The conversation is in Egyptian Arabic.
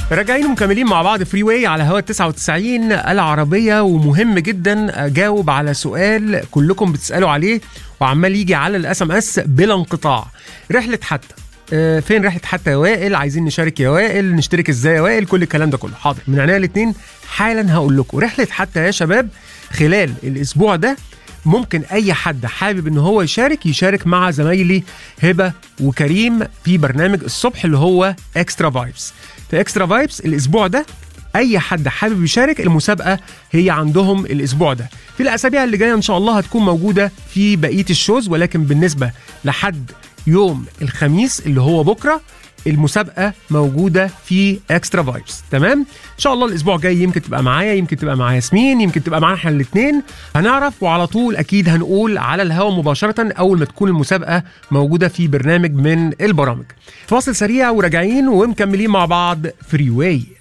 راجعين ومكملين مع بعض فري واي على هوا 99 العربية ومهم جدا أجاوب على سؤال كلكم بتسألوا عليه وعمال يجي على الاس ام اس بلا انقطاع رحلة حتى آه، فين رحلة حتى يا وائل عايزين نشارك يا وائل نشترك ازاي يا وائل كل الكلام ده كله حاضر من عينيا الاثنين حالا هقول لكم رحلة حتى يا شباب خلال الاسبوع ده ممكن اي حد حابب ان هو يشارك يشارك مع زمايلي هبه وكريم في برنامج الصبح اللي هو اكسترا فايبس في اكسترا فايبس الاسبوع ده اي حد حابب يشارك المسابقه هي عندهم الاسبوع ده في الاسابيع اللي جايه ان شاء الله هتكون موجوده في بقيه الشوز ولكن بالنسبه لحد يوم الخميس اللي هو بكره المسابقه موجوده في اكسترا فايبس تمام ان شاء الله الاسبوع الجاي يمكن تبقى معايا يمكن تبقى مع ياسمين يمكن تبقى معانا احنا الاثنين هنعرف وعلى طول اكيد هنقول على الهواء مباشره اول ما تكون المسابقه موجوده في برنامج من البرامج فاصل سريع وراجعين ومكملين مع بعض فري واي